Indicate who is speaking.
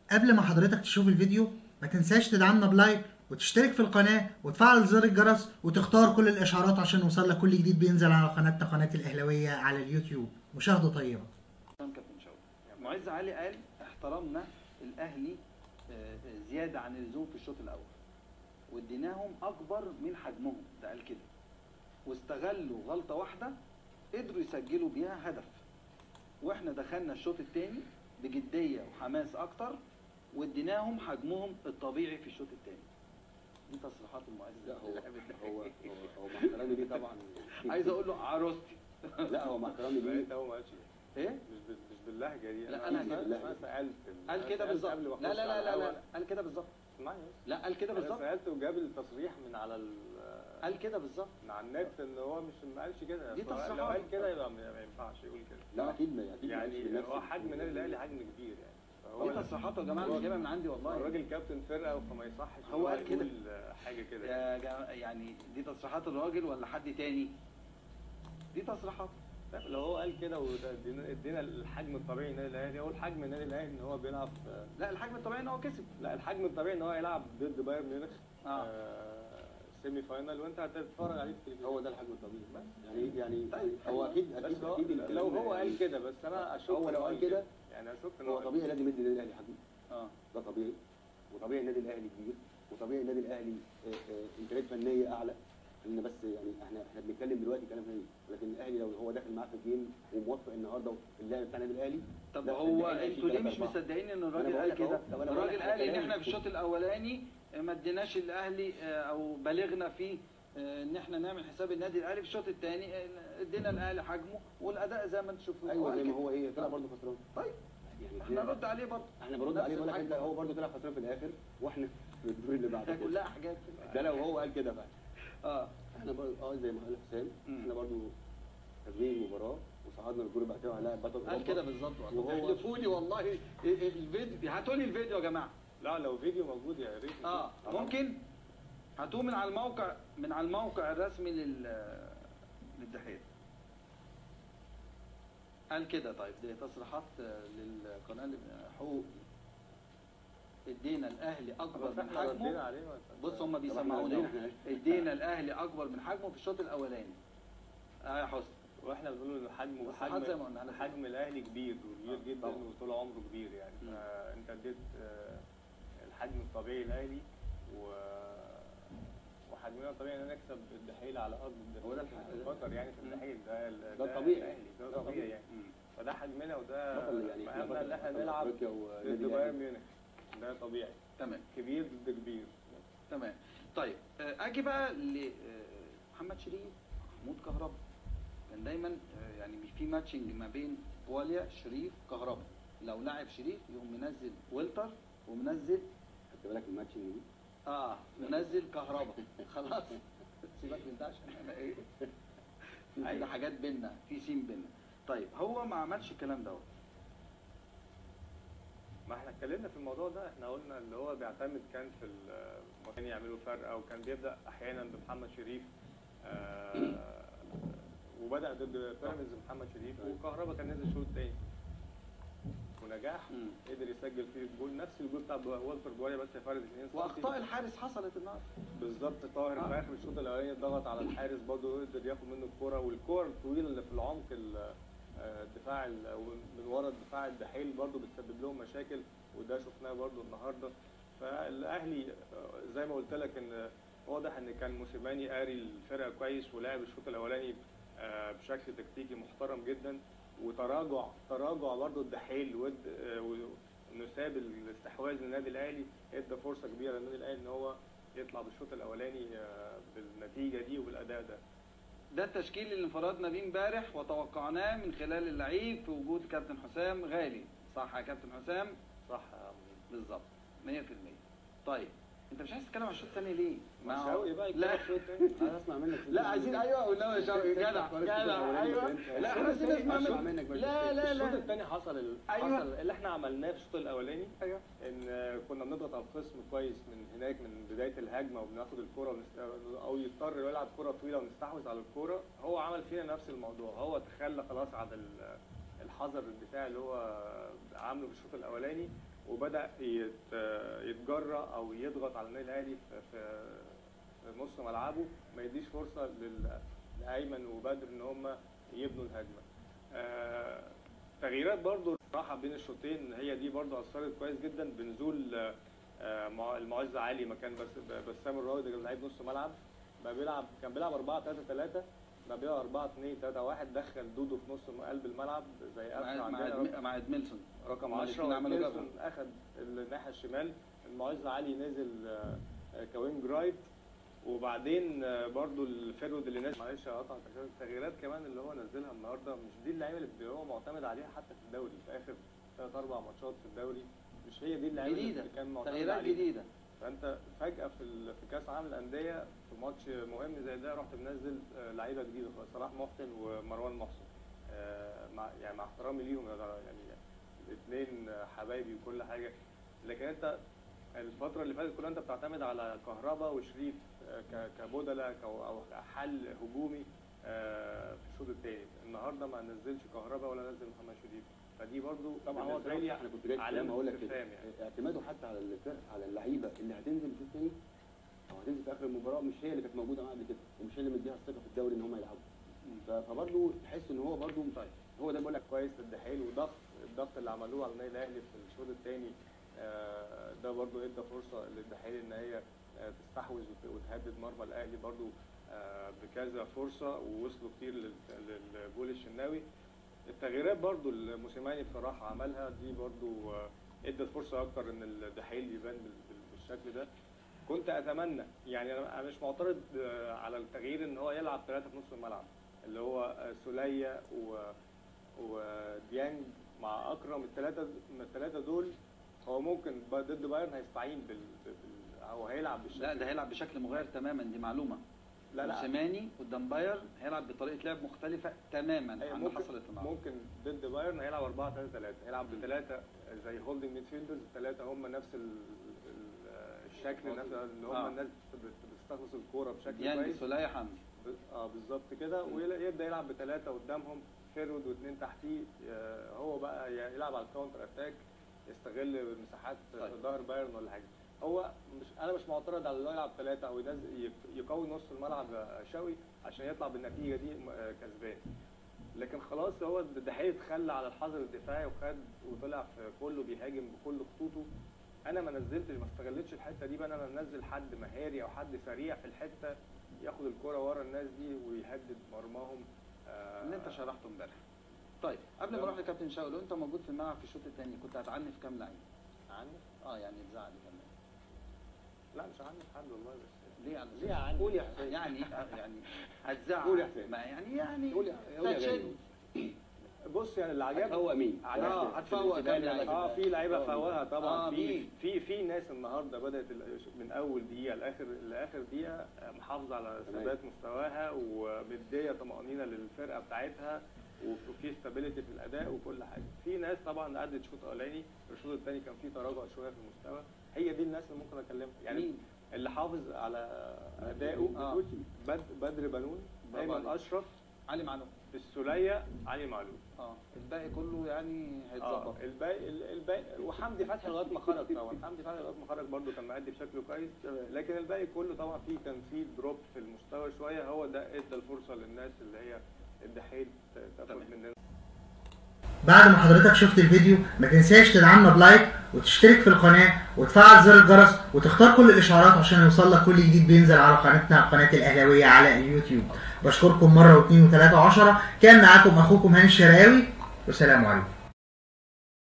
Speaker 1: قبل ما حضرتك تشوف الفيديو ما تنساش تدعمنا بلايك وتشترك في القناة وتفعل زر الجرس وتختار كل الإشعارات عشان يوصل لك كل جديد بينزل على قناتنا قناة الأهلاوية على اليوتيوب مشاهدة طيبة
Speaker 2: كان كابتن شوقي معز علي قال احترمنا الاهلي آه، آه، زياده عن اللزوم في الشوط الاول واديناهم اكبر من حجمهم ده قال كده واستغلوا غلطه واحده قدروا يسجلوا بيها هدف واحنا دخلنا الشوط الثاني بجديه وحماس اكتر واديناهم حجمهم الطبيعي في الشوط الثاني دي تصريحات المعز
Speaker 3: لا هو هو هو هو مع احترامي ليه طبعا
Speaker 2: عايز اقول له عروستي
Speaker 3: لا هو مع احترامي ليه
Speaker 4: لا هو ما قالش
Speaker 2: ايه
Speaker 4: مش بال- مش باللهجه دي
Speaker 2: لا، أنا
Speaker 4: سألت-
Speaker 3: باللهجة.
Speaker 4: أنا سالت
Speaker 2: قال كده
Speaker 4: سألت
Speaker 2: بالظبط
Speaker 4: قبل ما
Speaker 2: لا
Speaker 4: أخش
Speaker 2: لا لا
Speaker 4: على
Speaker 2: لا,
Speaker 4: الأول.
Speaker 2: لا. قال كده بالظبط
Speaker 4: اسمعني بس.
Speaker 2: لا قال كده
Speaker 4: انا
Speaker 2: بالظبط
Speaker 4: سالت وجاب التصريح من على ال
Speaker 2: قال كده بالظبط
Speaker 4: من على النت ان هو مش ما قالش كده
Speaker 2: دي
Speaker 4: فهو
Speaker 2: تصريحات.
Speaker 4: لو قال كده يبقى ما ما ينفعش يقول كده
Speaker 3: لا اكيد ما اكيد ما قالش
Speaker 4: يعني
Speaker 3: بنفس
Speaker 4: هو حجم النادي الاهلي حجم كبير يعني فهو
Speaker 2: دي تصريحاته يا جماعه مش جايبها من عندي والله
Speaker 4: الراجل كابتن فرقه فما يصحش إن
Speaker 2: هو قال كده.
Speaker 4: يقول حاجه كده
Speaker 2: يا جماعة يعني دي تصريحات الراجل ولا حد تاني دي تصريحات
Speaker 4: لا، لو هو قال كده وادينا ادينا الحجم الطبيعي للنادي الاهلي هو الحجم النادي الاهلي ان هو بيلعب في-
Speaker 2: لا الحجم الطبيعي ان هو كسب
Speaker 4: لا الحجم الطبيعي ان هو يلعب ضد بايرن ميونخ
Speaker 2: آه.
Speaker 4: آه، سيمي فاينال وانت هتتفرج عليه في التلفزيون
Speaker 3: هو ده الحجم الطبيعي بس يعني يعني
Speaker 2: طيب.
Speaker 3: هو اكيد
Speaker 4: بس
Speaker 3: اكيد
Speaker 4: هو
Speaker 3: اكيد
Speaker 4: لو
Speaker 3: الكلام
Speaker 4: هو
Speaker 3: يعني
Speaker 4: قال كده بس انا اشك
Speaker 3: هو
Speaker 4: إن
Speaker 3: لو قال كده
Speaker 4: يعني اشك ان
Speaker 3: هو طبيعي لازم يدي النادي الاهلي حجم
Speaker 2: اه
Speaker 3: ده طبيعي وطبيعي النادي الاهلي كبير وطبيعي النادي الاهلي آه، آه، امكانيات فنيه اعلى ان بس يعني احنا احنا بنتكلم دلوقتي كلام فني لكن الاهلي لو هو داخل معاه في الجيم وموفق النهارده في اللعب بتاع النادي الاهلي
Speaker 2: طب
Speaker 3: لا،
Speaker 2: هو
Speaker 3: الأهلي
Speaker 2: انتوا ليه
Speaker 3: ثلاثة
Speaker 2: مش
Speaker 3: أربعة.
Speaker 2: مصدقين ان
Speaker 3: أنا
Speaker 2: الراجل
Speaker 3: بقول
Speaker 2: قال
Speaker 3: لك أهو.
Speaker 2: كده
Speaker 3: طب أنا بقول لك
Speaker 2: الراجل
Speaker 3: على
Speaker 2: قال ان
Speaker 3: كلامي.
Speaker 2: احنا في الشوط الاولاني ما اديناش الاهلي آه، او بلغنا فيه آه، ان احنا نعمل حساب النادي الاهلي في الشوط الثاني ادينا الاهلي حجمه والاداء زي ما انتم شفتوا
Speaker 3: ايوه زي
Speaker 2: قال
Speaker 3: ما
Speaker 2: كده.
Speaker 3: هو ايه طلع برضه خسران
Speaker 2: طيب
Speaker 3: يعني
Speaker 2: احنا نرد عليه برضه
Speaker 3: احنا برد
Speaker 2: نفس
Speaker 3: عليه بقول لك انت
Speaker 2: الحجم.
Speaker 3: هو برضه طلع خسران في الاخر واحنا في الدور اللي بعد
Speaker 2: ده
Speaker 3: كده
Speaker 2: كلها حاجات
Speaker 3: ده لو هو قال كده بقى
Speaker 2: اه
Speaker 3: احنا برضه اه زي ما قال حسام
Speaker 2: مم.
Speaker 3: احنا برضه كسبين المباراه وصعدنا للدور بعد كده هنلاعب بطل
Speaker 2: قال
Speaker 3: أوروبا.
Speaker 2: كده بالظبط والله
Speaker 3: وهو-
Speaker 2: احلفوني والله ال- الفيديو هاتوا لي الفيديو يا جماعه
Speaker 4: لا لو فيديو موجود يا ريت
Speaker 2: اه
Speaker 3: طبعاً.
Speaker 2: ممكن هاتوه من على الموقع من على الموقع الرسمي لل للدحيح قال كده طيب دي تصريحات آه، للقناه اللي- حقوق ادينا الاهلي اكبر
Speaker 4: بس
Speaker 2: من
Speaker 4: احنا ردينا
Speaker 2: حجمه
Speaker 4: عليه ولا-
Speaker 2: بص هم
Speaker 3: طب احنا
Speaker 2: بيسمعونا
Speaker 3: ردينا احنا
Speaker 2: ادينا الاهلي اكبر من حجمه في الشوط الاولاني اه يا حسن
Speaker 4: واحنا بنقول ان حجمه
Speaker 2: بس حد زي ما
Speaker 4: حجم
Speaker 2: قلنا.
Speaker 4: حجم الاهلي كبير وكبير
Speaker 2: آه،
Speaker 4: جدا
Speaker 3: طبعاً.
Speaker 4: وطول عمره كبير يعني
Speaker 2: مم.
Speaker 4: فانت اديت آه، الحجم الطبيعي الاهلي و وحجمنا الطبيعي ان نكسب الدحيل على ارض
Speaker 3: هو ده الحق-
Speaker 4: خطر يعني في
Speaker 2: مم.
Speaker 4: الدحيل ده ال-
Speaker 3: ده الطبيعي.
Speaker 4: الاهلي ده
Speaker 3: ده
Speaker 4: طبيعي
Speaker 3: طبيعي.
Speaker 4: يعني
Speaker 2: مم.
Speaker 4: فده حجمنا وده
Speaker 3: بطل يعني احنا
Speaker 4: مهمنا ان احنا
Speaker 3: بطل
Speaker 4: نلعب
Speaker 3: افريقيا والنادي
Speaker 4: ضد بايرن
Speaker 3: الاهلي
Speaker 4: ميونخ ده طبيعي
Speaker 2: تمام
Speaker 4: كبير ضد كبير
Speaker 2: تمام طيب آه، اجي بقى لمحمد شريف محمود كهربا كان دايما آه، يعني في ماتشنج ما بين بواليا شريف كهربا لو لعب شريف يقوم منزل ويلتر ومنزل
Speaker 3: خدت بالك من الماتش دي
Speaker 2: اه منزل كهربا خلاص سيبك من ده عشان انا ايه في كده حاجات بينا في سين بينا طيب هو ما عملش الكلام دوت
Speaker 4: ما احنا اتكلمنا في الموضوع ده احنا قلنا اللي هو بيعتمد كان في المكان يعملوا فرقه وكان بيبدا احيانا بمحمد شريف آه وبدا ضد بيراميدز محمد شريف وكهربا كان نزل الشوط الثاني ونجاح
Speaker 2: مم.
Speaker 4: قدر يسجل فيه الجول نفس الجول بتاع والتر بواليا بس فرق 2 سم
Speaker 2: واخطاء الحارس حصلت النهارده
Speaker 4: بالظبط طاهر
Speaker 2: آه.
Speaker 4: في اخر الشوط الاولاني ضغط على الحارس برضه قدر ياخد منه الكوره والكور الطويله اللي في العمق ال- آه، الدفاع ال- أو من ورا الدفاع الدحيل برضه بتسبب لهم مشاكل وده شفناه برضه النهارده فالاهلي آه، زي ما قلت لك ان واضح ان كان موسيماني قاري الفرقه كويس ولعب الشوط الاولاني آه، بشكل تكتيكي محترم جدا وتراجع تراجع برضه الدحيل ود آه، و- انه ساب الاستحواذ للنادي الاهلي ادى فرصه كبيره للنادي الاهلي ان هو يطلع بالشوط الاولاني آه، بالنتيجه دي وبالاداء ده
Speaker 2: ده التشكيل اللي انفردنا بيه امبارح وتوقعناه من خلال اللعيب في وجود كابتن حسام غالي صح يا كابتن حسام
Speaker 4: صح يا عم
Speaker 2: بالظبط 100% طيب انت مش عايز تتكلم عن الشوط الثاني ليه؟
Speaker 4: ما
Speaker 2: هو-
Speaker 4: شوقي بقى
Speaker 2: لا
Speaker 4: يتكلم الشوط التاني.
Speaker 3: عايز اسمع منك
Speaker 2: لا عايزين ايوه قلنا يا شوقي جدع جدع ايوه لا احنا عايزين نسمع
Speaker 3: أسمع
Speaker 2: منك
Speaker 3: منك بس.
Speaker 2: لا لا
Speaker 4: الشوط
Speaker 2: لا
Speaker 4: الثاني حصل ال...
Speaker 2: أيوة.
Speaker 4: حصل اللي احنا عملناه في الشوط الاولاني
Speaker 2: ايوه
Speaker 4: ان آه، كنا بنضغط على الخصم كويس من هناك من بدايه الهجمه وبناخد الكره ونست... او يضطر يلعب كره طويله ونستحوذ على الكره هو عمل فينا نفس الموضوع هو تخلى خلاص عن ال- الحذر الدفاعي اللي هو عامله في الشوط الاولاني وبدا يت- يتجرأ او يضغط على النادي الاهلي في في في نص ملعبه ما يديش فرصه لل- لايمن وبدر ان هم يبنوا الهجمه آه، تغييرات برضو راحه بين الشوطين هي دي برضو اثرت كويس جدا بنزول آه، آه، مع- المعز علي مكان بس بسام الراوي ده كان لعيب نص ملعب بقى بيلعب كان بيلعب 4 3 3 بقى بيلعب 4 2 3 1 دخل دودو في نص قلب الملعب زي قفشه
Speaker 5: مع مع
Speaker 4: عندنا
Speaker 5: إدمي- مع ادميلسون
Speaker 4: رقم
Speaker 5: هما
Speaker 4: 10
Speaker 5: الاتنين عملوا جبهة.
Speaker 4: وميلسون اخذ الناحيه الشمال المعز علي نزل آه، آه، كوينج رايت وبعدين آه، برضو الفيرود اللي نزل معلش اقطع التغييرات كمان اللي هو نزلها النهارده مش دي اللعيبه اللي هو معتمد عليها حتى في الدوري في اخر ثلاث اربع ماتشات في الدوري مش هي دي اللعيبه
Speaker 5: جديده
Speaker 4: اللي كان معتمد
Speaker 5: تغييرات
Speaker 4: عليها
Speaker 5: جديده
Speaker 4: فانت فجاه في ال- في كاس عالم الانديه في ماتش مهم زي ده رحت منزل آه، لعيبه جديده خالص صلاح محسن ومروان محسن آه، مع يعني مع احترامي ليهم يعني الاثنين حبايبي وكل حاجه لكن انت الفتره اللي فاتت كلها انت بتعتمد على كهربا وشريف آه، ك- كبودلة ك- او حل هجومي آه، في الشوط الثاني النهارده ما نزلش كهربا ولا نزل محمد شريف فدي برضو
Speaker 3: طبعا هو
Speaker 4: بالنسبه لي
Speaker 3: انا كنت جاي
Speaker 4: علامة
Speaker 3: كلام اقول لك كده
Speaker 4: استفهام يعني.
Speaker 3: اعتماده حتى على الفرق على اللعيبه اللي هتنزل الشوط الثاني او هتنزل في اخر المباراه مش هي اللي كانت موجوده معاه قبل كده ومش هي اللي مديها الثقه في الدوري ان هم يلعبوا ف- فبرضه تحس ان هو برضه
Speaker 4: طيب هو ده بقول لك كويس الدحيل وضغط الضغط اللي عملوه على النادي الاهلي في الشوط الثاني ده برضو ادى فرصه للدحيل ان هي آه، تستحوذ وت- وتهدد مرمى الاهلي برضو آه، بكذا فرصه ووصلوا كتير لل- للجول الشناوي التغييرات برضو اللي موسيماني بصراحه عملها دي برضو آه، ادت فرصه اكتر ان الدحيل يبان بال- بال- بالشكل ده كنت اتمنى يعني انا أنا مش معترض آه، على التغيير ان هو يلعب ثلاثه في نص الملعب اللي هو آه، سولية و وديانج مع اكرم الثلاثه من الثلاثه دول هو ممكن ب- ضد بايرن هيستعين بال, بال... او هيلعب بالشكل
Speaker 5: لا ده هيلعب بشكل مغاير تماما دي معلومه
Speaker 4: لا لا
Speaker 5: موسيماني قدام بايرن هيلعب بطريقه لعب مختلفه تماما
Speaker 4: أيوة،
Speaker 5: عن اللي
Speaker 4: ممكن
Speaker 5: حصلت النهارده
Speaker 4: ممكن ضد بايرن هيلعب 4 3 3 هيلعب بثلاثه زي هولدنج ميدفيلدرز الثلاثه هم نفس ال... ال... الشكل نفس اللي هم
Speaker 5: آه.
Speaker 4: الناس بت- بتستخلص الكوره بشكل
Speaker 5: يعني
Speaker 4: كويس
Speaker 5: سولية حمدي
Speaker 4: ب- اه بالظبط كده ويبدا يلعب بثلاثه قدامهم فيرود واثنين تحتيه آه، هو بقى ي- يلعب على الكاونتر اتاك يستغل مساحات في
Speaker 5: طيب.
Speaker 4: ظهر بايرن ولا حاجه هو مش انا مش معترض على انه يلعب ثلاثه او ينزل يق- يقوي نص الملعب آه، شوي عشان يطلع بالنتيجه دي م- آه، كسبان لكن خلاص هو الدحيح اتخلى على الحظر الدفاعي وخد وطلع في كله بيهاجم بكل خطوطه انا ما نزلتش ما استغلتش الحته دي بقى إن انا انزل حد مهاري او حد سريع في الحته ياخد الكرة ورا الناس دي ويهدد مرماهم آه،
Speaker 5: اللي انت شرحته امبارح طيب قبل ما اروح لكابتن شاول لو انت موجود في الملعب في الشوط الثاني كنت هتعنف كام لعيب؟
Speaker 4: عنف
Speaker 5: اه يعني تزعل كمان
Speaker 4: لا مش عنف حد والله بس
Speaker 5: ليه على
Speaker 3: ليه عنف؟ قول يا حسين.
Speaker 5: يعني يعني هتزعل
Speaker 3: قول يا حسين.
Speaker 5: ما يعني يعني
Speaker 3: قول يا قول يا
Speaker 5: هتشد.
Speaker 3: غالي
Speaker 4: بص يعني اللي عجبني
Speaker 3: هتفوق مين؟
Speaker 4: عجبني.
Speaker 5: اه هتفوق كام لعيب؟
Speaker 4: اه في لعيبه فوقها طبعا
Speaker 5: آه،
Speaker 4: في
Speaker 5: مين؟
Speaker 4: في في ناس النهارده بدات ال- من اول دقيقه لاخر لاخر دقيقه آه، محافظه على
Speaker 3: تمام.
Speaker 4: ثبات مستواها ومديه طمانينه للفرقه بتاعتها وفي استابيليتي في الاداء وكل حاجه في ناس طبعا ادت شوط اولاني الشوط الثاني كان في تراجع شويه في المستوى هي دي الناس اللي ممكن اكلمها يعني
Speaker 5: مين؟
Speaker 4: اللي حافظ على ادائه
Speaker 5: آه.
Speaker 4: بد بدر بنون
Speaker 5: برافو
Speaker 4: ايمن
Speaker 5: عليك.
Speaker 4: اشرف
Speaker 5: علي معلوم
Speaker 4: السوليه علي معلول
Speaker 5: اه الباقي كله يعني
Speaker 4: اه
Speaker 5: هيتظبط
Speaker 4: الباقي ال- الباقي وحمدي فتحي لغايه ما خرج طبعا حمدي فتحي لغايه ما خرج برده كان مأدي بشكل كويس لكن الباقي كله طبعا في كان في دروب في المستوى شويه هو ده ادى الفرصه للناس اللي هي الدحيل ت- تاخد
Speaker 5: تمام.
Speaker 4: مننا
Speaker 1: بعد ما حضرتك شفت الفيديو ما تنساش تدعمنا بلايك وتشترك في القناة وتفعل زر الجرس وتختار كل الإشعارات عشان يوصلك كل جديد بينزل على قناتنا قناة الأهلاوية على اليوتيوب بشكركم مرة واثنين وثلاثة وعشرة كان معاكم أخوكم هاني الشرقاوي والسلام عليكم